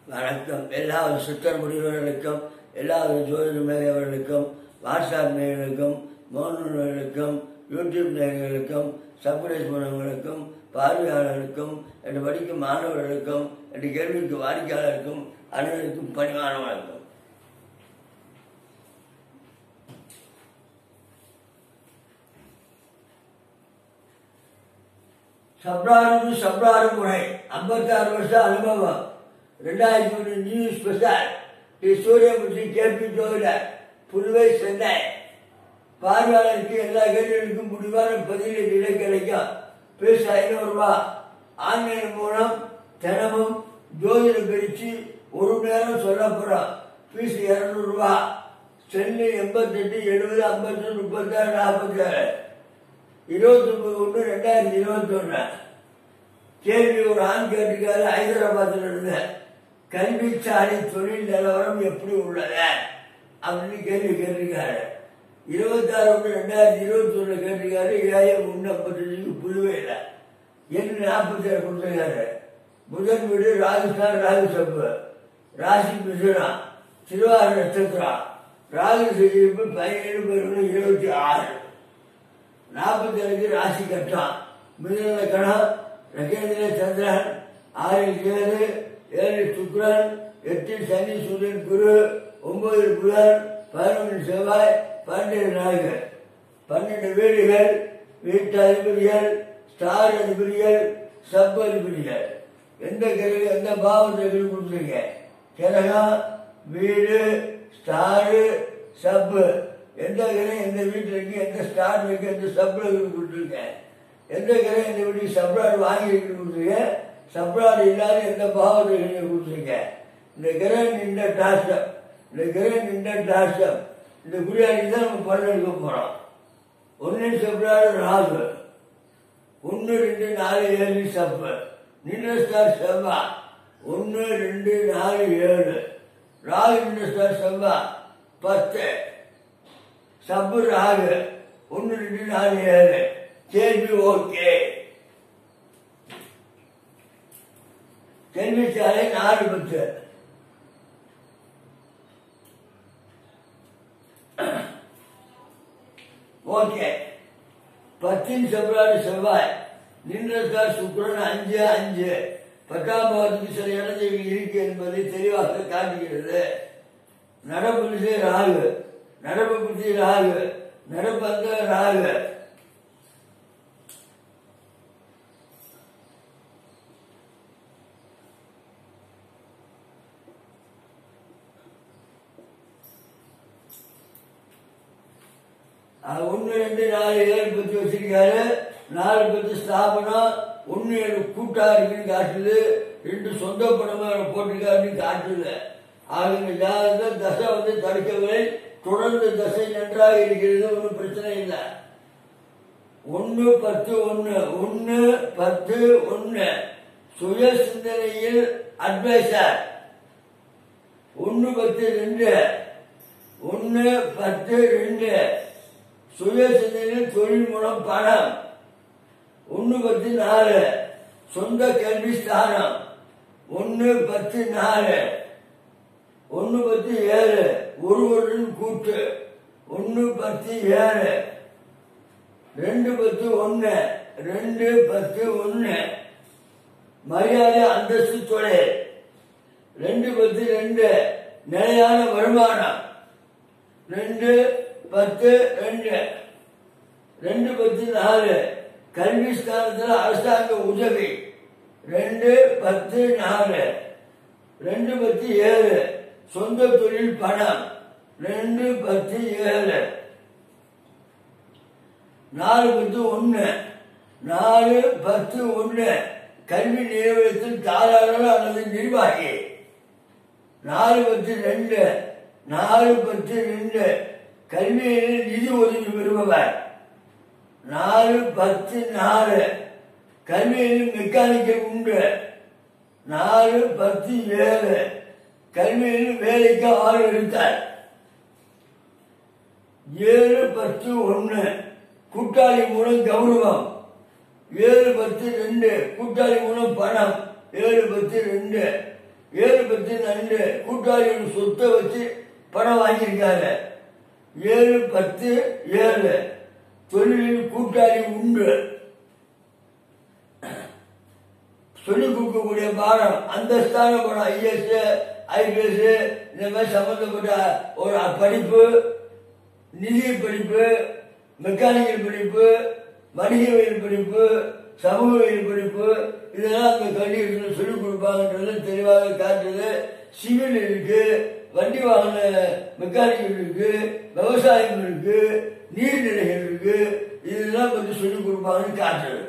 வணக்கம் எல்லா சித்தர் முடிவர்களுக்கும் எல்லா ஜோதிட மேயவர்களுக்கும் வாட்ஸ்அப் நேயர்களுக்கும் மோனர்களுக்கும் யூடியூப் நேயர்களுக்கும் சப்ரைஸ் பண்ணவங்களுக்கும் பார்வையாளர்களுக்கும் என்று படிக்கும் மாணவர்களுக்கும் என்று கேள்விக்கு வாடிக்கையாளருக்கும் அனைவருக்கும் பணிவான வணக்கம் சப்ராறு சப்ராறு முறை ஐம்பத்தாறு வருஷம் அனுபவம் ரெண்டாயிரத்தி ஒன்று new special T Suriyamoorthy K P ஜோதிடர் புதுவை சென்னை பார்வையாளருக்கு எல்லா கேள்விகளுக்கும் முடிவான பதில் விடை கிடைக்கும் பேச ஐநூறுரூவா ஆன்லைன் மூலம் தினமும் ஜோதிடம் பிரித்து ஒரு மணி நேரம் சொல்ல போகிறோம் ஃபீஸ் இரநூறுவா சென்னை எண்பத்தெட்டு எழுபது ஐம்பத்தி முப்பத்தாறு நாற்பத்தாறு இருபத்தி ஒன்பது ஒன்று ரெண்டாயிரத்தி இருபத்தி ஒன்று கேள்வி ஒரு ஆண் கேட்டிருக்காரு ஹைதராபாத்தில் இருந்த கல்விச்சாலை தொழில் நிலவரம் எப்படி உள்ளது அப்படின்னு கேள்வி கேட்டிருக்காரு இருபத்தாறு ஒன்று ரெண்டாயிரத்தி இருபத்தி ஒன்று கேட்டிருக்காரு ஏழு ஒன்று ஐம்பத்தஞ்சுக்கு புதுவையில் எண்ணு நாற்பத்தி ஏழு கொடுத்துருக்காரு முதல் வீடு ராஜஸ்தான் ராகுசப்பு ராசி மிசுரம் திருவாரூர் நட்சத்திரம் ராகு செய்யிருப்பு பதினேழு பதினொன்று இருபத்தி ஆறு நாற்பத்தி ஏழுக்கு ராசி கட்டம் மிதுன கணம் ரகேந்திர சந்திரன் ஆறில் கேது ஏழு சுக்ரன் எட்டில் சனி சூரியன் குரு ஒன்பதில் புதன் பதினொன்று செவ்வாய் பன்னெண்டு நாள்கள் பன்னெண்டு வீடுகள் வீட்டு அதிபதிகள் ஸ்டார் அதிபதிகள் சப் அதிபதிகள் எந்த கிரக எந்த பாவத்தை கொடுத்துருங்க கிரகம் வீடு ஸ்டாரு சப்பு எந்த கிரகம் எந்த வீட்டில் இருக்கு எந்த ஸ்டார் இருக்கு எந்த சப்ல கொடுத்துருங்க எந்த கிரகம் எந்த வீட்டுக்கு சப்ளாடு வாங்கி கொடுத்துருங்க சப்ளாடு இல்லாத எந்த பாவத்தை கொடுத்துருங்க இந்த கிரகம் நின்ற டாஸ்டம் இந்த கிரகம் நின்ற டாஸ்டம் இந்த குடியாடி தான் நம்ம படம் எடுக்க போறோம் ஒன்னு சப்ளாடு ராகு ஒன்று ரெண்டு நாலு ஏழு சப்பு நின்ற ஸ்டார் செவ்வா ஒன்று ரெண்டு நாலு ஏழு ராகு நின்ற ஸ்டார் செவ்வா பத்து சப்பு ராகு ஒன்று ரெண்டு நாலு ஏழு கேள்வி ஓகே கேள்வி சாலை நாலு பத்து ஓகே பத்தின் செவ்வாறு செவ்வாய் நின்றதால் சுக்கிரன் அஞ்சு அஞ்சு பத்தாம் பாவத்துக்கு சில இடங்கள் இருக்கு என்பதை தெளிவாக காட்டுகிறது நடப்பு திசை ராகு நடப்பு புத்தி ராகு நடப்பு அந்த ராகு ஒன்று ரெண்டு நாலு ஏழு பத்து வச்சிருக்காரு நாலு பத்து ஸ்தாபனம் ஒன்று ஏழு கூட்டா இருக்குன்னு காட்டுது ரெண்டு சொந்த பணமா போட்டிருக்காருன்னு காட்டுது ஆக இந்த ஜாதகத்தில் தசை வந்து தடுக்கவில்லை தொடர்ந்து தசை நன்றாக இருக்கிறது ஒன்றும் பிரச்சனை இல்லை ஒன்று பத்து ஒன்று ஒன்று பத்து ஒன்று சுய சிந்தனையில் அட்வைசர் ஒன்று பத்து ரெண்டு ஒன்று பத்து ரெண்டு சுய சிந்தனையில் தொழில் மூலம் பணம் ஒன்று பத்து நாலு சொந்த கல்வி ஸ்தானம் ஒன்று பத்து நாலு ஒன்று பத்து ஏழு ஒருவரின் கூட்டு ஒன்று பத்து ஏழு ரெண்டு பத்து ஒன்று ரெண்டு பத்து ஒன்று மரியாதை அந்தஸ்து தொழில் ரெண்டு பத்து ரெண்டு நிலையான வருமானம் ரெண்டு பத்து ரெண்டு ரெண்டு பத்து நாலு கல்வி ஸ்தானத்தில் அரசாங்க உதவி ரெண்டு பத்து நாலு ரெண்டு பத்து ஏழு சொந்த தொழில் பணம் ரெண்டு பத்து ஏழு நாலு பத்து ஒன்று நாலு பத்து ஒன்று கல்வி நிறுவனத்தில் தாராளர் அல்லது நிர்வாகி நாலு பத்து ரெண்டு நாலு பத்து ரெண்டு கல்வியில் நிதி உதவி பெறுபவர் நாலு பத்து நாலு கல்வியில் மெக்கானிக்கல் உண்டு நாலு பத்து ஏழு கல்வியில் வேலைக்கு ஆள் எடுத்தார் ஏழு பத்து ஒன்று கூட்டாளி மூலம் கௌரவம் ஏழு பத்து ரெண்டு கூட்டாளி மூலம் பணம் ஏழு பத்து ரெண்டு ஏழு பத்து நண்டு கூட்டாளியோட சொத்தை வச்சு பணம் வாங்கியிருக்காங்க ஏழு பத்து ஏழு தொழிலில் கூட்டாளி உண்டு சொல்லிக் கொடுக்கக்கூடிய பாடம் அந்தஸ்தான பாடம் ஐஎஸ் ஐபிஎஸ் இந்த மாதிரி சம்பந்தப்பட்ட ஒரு படிப்பு நிதி படிப்பு மெக்கானிக்கல் படிப்பு வணிகவியல் படிப்பு சமூகவியல் படிப்பு இதெல்லாம் அந்த கல்வியில் சொல்லிக் கொடுப்பாங்கன்றது தெளிவாக காட்டுது சிவில் இருக்கு வண்டி வாகன மெக்கானிக்கல் இருக்கு விவசாயம் இருக்கு நீர்நிலைகள் இருக்கு இதெல்லாம் பற்றி சொல்லிக் கொடுப்பாங்கன்னு காட்டுது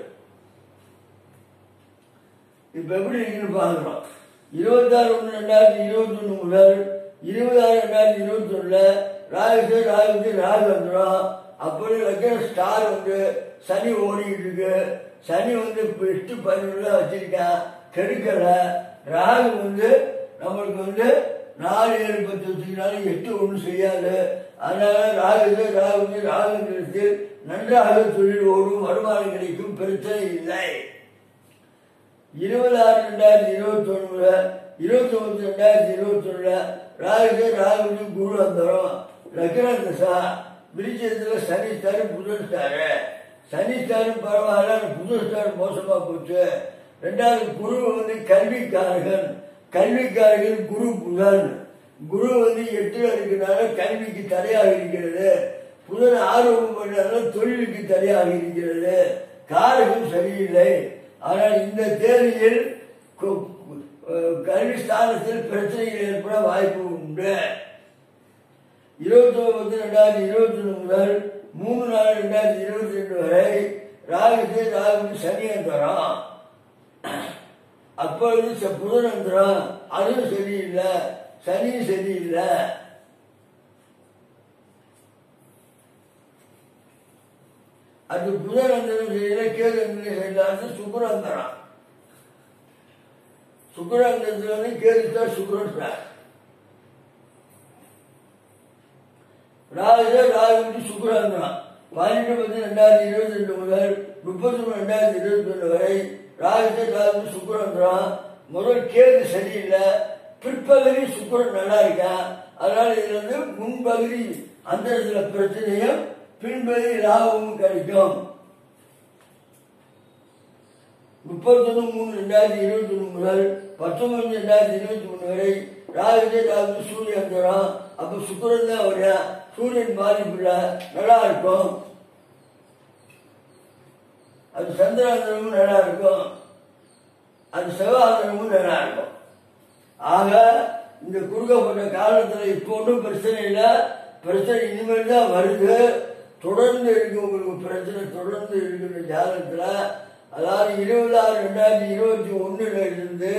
இப்ப எப்படி இருக்குன்னு பாக்குறோம் இருபத்தாறு ஒன்று ரெண்டாயிரத்தி இருபத்தி ஒண்ணு முதல் இருபதாறு ரெண்டாயிரத்தி இருபத்தி ஒண்ணுல ராகு ராகு ராகு வந்துடும் அப்படி வைக்கிற ஸ்டார் வந்து சனி ஓடிக்கிட்டு இருக்கு சனி வந்து இப்ப எட்டு பதினொன்றுல வச்சிருக்கான் கெடுக்கல ராகு வந்து நம்மளுக்கு வந்து நாலு ஏழு பத்து வச்சுக்கினாலும் எட்டு ஒன்றும் செய்யாது அதனால ராகு ராகு ராகுங்கிறது நன்றாக தொழில் ஓடும் வருமானம் கிடைக்கும் பிரச்சனை இல்லை இருபது ஆறு ரெண்டாயிரத்தி இருபத்தி ஒண்ணுல இருபத்தி ஒன்பது ரெண்டாயிரத்தி இருபத்தி ஒண்ணுல ராகு ராகு குரு வந்துடும் லக்ன தசா விருச்சத்துல சனி ஸ்டாரு புதன் ஸ்டாரு சனி ஸ்டாரு பரவாயில்ல ஆனா புதன் ஸ்டார் மோசமா போச்சு ரெண்டாவது குரு வந்து கல்விக்காரகன் கல்விக்காரகன் குரு புதன் குரு வந்து எட்டுல இருக்கிறனால கல்விக்கு தடையாக இருக்கிறது புதன் ஆர்வம் பண்ணால தொழிலுக்கு தடையாக இருக்கிறது காரகம் சரியில்லை ஆனால் இந்த தேதியில் கு- கு- அஹ் கல்வி ஸ்தானத்தில் பிரச்சனைகள் ஏற்பட வாய்ப்பு உண்டு இருபத்தி ஒன்பது ரெண்டாயிரத்தி இருபத்தி ஒன்று முதல் மூணு நாலு ரெண்டாயிரத்தி இருபத்தி ரெண்டு வரை ராகுக்கு ராகு சனி அந்தரம் அப்பொழுது ச- புதன் அந்தரம் அதுவும் சரியில்லை சனி சரியில்லை அது புதன் அந்தரம் சரியில்லை கேது அந்தரம் சரியில்லை அது சுக்கரந்தரம் சுக்கராந்தரத்தில் வந்து கேது சார் சுக்கரன் சார் ராகு ராகு சுக்கராந்திரம் பதினெட்டு பத்து ரெண்டாயிரத்தி இருபத்தி ரெண்டு முதல் முப்பத்தி மூணு ரெண்டாயிரத்தி இருபத்தி ரெண்டு வரை ராகு ராகு சுக்கராந்திரம் முதல் கேது சரியில்லை பிற்பகுதி சுக்கரன் நல்லா இருக்கான் அதனால இதுல வந்து முன்பகுதி அந்த இடத்துல பிரச்சனையும் பின்பகுதி லாபமும் கிடைக்கும் முப்பத்தொன்னு மூணு ரெண்டாயிரத்தி இருபத்தி ஒண்ணு முதல் பத்தொன்பது ரெண்டாயிரத்தி இருபத்தி மூணு வரை ராகுதே ராகு சூரியன் தரும் அப்ப சுக்கரன் தான் வரும் சூரியன் பாதிப்புல நல்லா இருக்கும் அது சந்திராந்திரமும் நல்லா இருக்கும் அது செவ்வாந்திரமும் நல்லா இருக்கும் ஆக இந்த குறுக்கப்பட்ட காலத்துல இப்போ ஒன்றும் பிரச்சனை இல்லை பிரச்சனை இனிமேல் தான் வருது தொடர்ந்து இருக்கு உங்களுக்கு பிரச்சனை தொடர்ந்து இருக்கிற ஜாதகத்துல அதாவது இருபது ஆறு ரெண்டாயிரத்தி இருபத்தி ஒண்ணுல இருந்து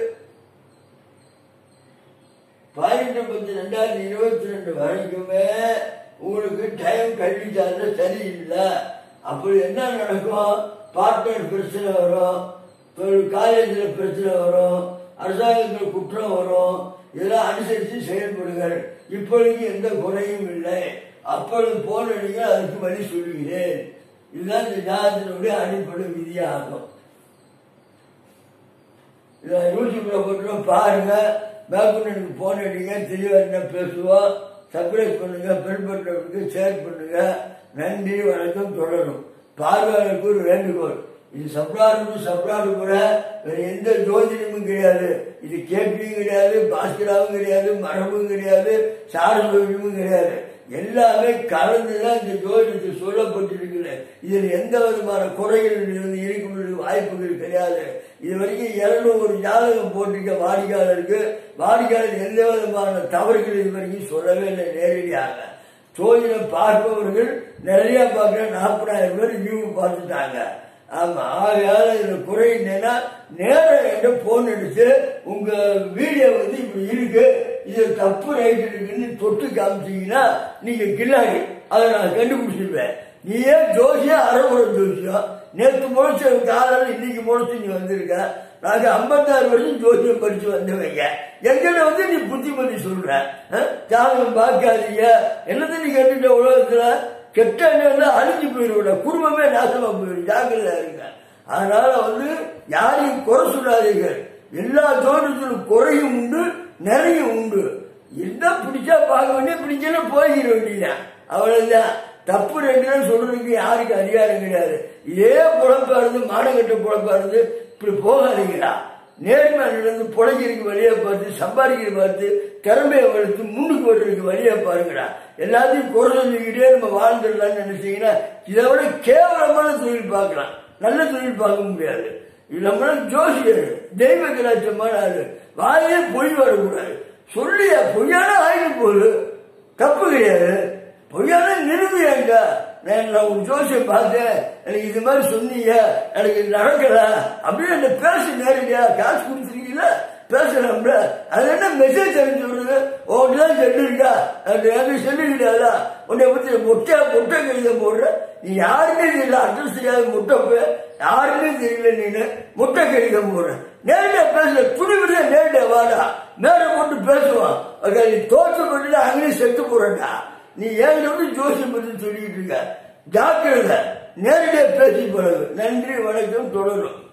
பதினெட்டு பத்து ரெண்டாயிரத்தி இருபத்தி ரெண்டு வரைக்குமே உங்களுக்கு டைம் கல்வி சார்ந்த சரியில்லை அப்படி என்ன நடக்கும் பார்ட்னர் பிரச்சனை வரும் காலேஜில் பிரச்சனை வரும் அரசாங்கத்தில் குற்றம் வரும் இதெல்லாம் அனுசரித்து செயல்படுங்கள் இப்பொழுது எந்த குறையும் இல்லை அப்பொழுது போனீங்க அதுக்கு வழி சொல்லுகிறேன் இதுதான் இந்த ஜாதகத்தினுடைய அடிப்படை விதியாகும் இதை யூடியூப்ல போட்டுருவோம் பாருங்க பேக்குன்னு போன் அடிங்க தெளிவாக என்ன பேசுவோம் சப்ஸ்கிரைப் பண்ணுங்க பெண் பண்ணுறவங்களுக்கு ஷேர் பண்ணுங்க நன்றி வணக்கம் தொடரும் பார்வையாளருக்கு ஒரு வேண்டுகோள் இது சப்ராடும் சப்ராடு கூட வேற எந்த ஜோதிடமும் கிடையாது இது கேபியும் கிடையாது பாஸ்கராவும் கிடையாது மரபும் கிடையாது சார ஜோதிடமும் கிடையாது எல்லாமே கலந்துதான் இந்த ஜோதிடத்தில் சொல்லப்பட்டிருக்கிறது இதில் எந்த விதமான குறைகள் இருந்து இருக்கும் வாய்ப்புகள் கிடையாது இது வரைக்கும் இருநூறு ஜாதகம் போட்டிருக்க வாடிக்கையாளருக்கு வாடிக்கையாளர் எந்த விதமான தவறுகள் இது வரைக்கும் சொல்லவே இல்லை நேரடியாக ஜோதிடம் பார்ப்பவர்கள் நிறைய பார்க்கிற நாற்பதாயிரம் பேர் வியூ பார்த்துட்டாங்க ஆமா ஆகையால இதுல குறை என்னன்னா நேரம் என்ன போன் அடிச்சு உங்க வீடியோ வந்து இப்படி இருக்கு இது தப்பு ரைட் இருக்குன்னு தொட்டு காமிச்சீங்கன்னா நீங்க கில்லாடி அதை நான் கண்டுபிடிச்சிருவேன் நீ ஏன் ஜோசியம் அரைமுறை ஜோசியம் நேற்று முளைச்ச காலம் இன்னைக்கு முளைச்சு நீ வந்திருக்க நாங்க ஐம்பத்தாறு வருஷம் ஜோசியம் படிச்சு வந்தவங்க எங்கிட்ட வந்து நீ புத்திமதி சொல்ற அஹ்? ஜாதகம் பார்க்காதீங்க என்னத்தை நீ கேட்டுட்ட உலகத்துல கெட்ட எண்ணம் அழிஞ்சு போயிடுவோட குடும்பமே நாசமா போயிடும் ஜாக்கிரதா இருங்க அதனால வந்து யாரையும் குறை சொல்லாதீர்கள் எல்லா ஜோதிடத்திலும் குறையும் உண்டு நிறைய உண்டு என்ன பிடிச்சா பார்க்க வேண்டிய பிடிச்சா போயிட வேண்டியதான் அவ்வளவுதான் தப்பு ரெண்டு சொல்றதுக்கு யாருக்கு அதிகாரம் கிடையாது இதே புழப்பா இருந்து மாடகட்ட புழப்பா இருந்து இப்படி போகாதீங்களா நேர்மை நடந்து புழைக்கிறதுக்கு வழியா பார்த்து சம்பாதிக்கிற பார்த்து திறமையை வளர்த்து முன்னுக்கு வர்றதுக்கு வழியா பாருங்கடா எல்லாத்தையும் குறை சொல்லிக்கிட்டே நம்ம வாழ்ந்துடலாம்னு நினைச்சீங்கன்னா இதை விட கேவலமான தொழில் பார்க்கலாம் நல்ல தொழில் பார்க்க முடியாது இது நம்மள ஜோசியர் தெய்வ கலாச்சமான ஆளு வாயே பொய் வரக்கூடாது சொல்லியா பொய்யான ஆயிட்டு போகுது தப்பு கிடையாது பொய்யான நிறுவியாங்க நான் நான் ஒரு ஜோசியம் பார்த்தேன் எனக்கு இது மாதிரி சொன்னீங்க எனக்கு இது நடக்கல அப்படின்னு என்ன பேச நேரடியா காசு கொடுத்துருக்கீங்கள பேசலாம்ல அது என்ன மெசேஜ் அனுப்பிச்சு விடுறது உன்கிட்ட செல்லு இருக்கா எனக்கு செல்லு கிடையாதா உன்னை பத்தி மொட்டை மொட்டை கடிதம் போடுற நீ யாருமே தெரியல அட்ரஸ் தெரியாத முட்டை போய் யாருமே தெரியல நீனு முட்டை கடிதம் போடுற நேரடியா பேசல துணிவிட நேரடியா வாடா மேல போட்டு பேசுவான் அக்கா, நீ தோற்று பண்ணிட்டு அங்கேயும் செத்து போறடா நீ ஏன் வந்து ஜோசியம் பத்தி சொல்லிட்டு இருக்க ஜாக்கிரதை நேரடியா பேசி போறது நன்றி வணக்கம் தொடரும்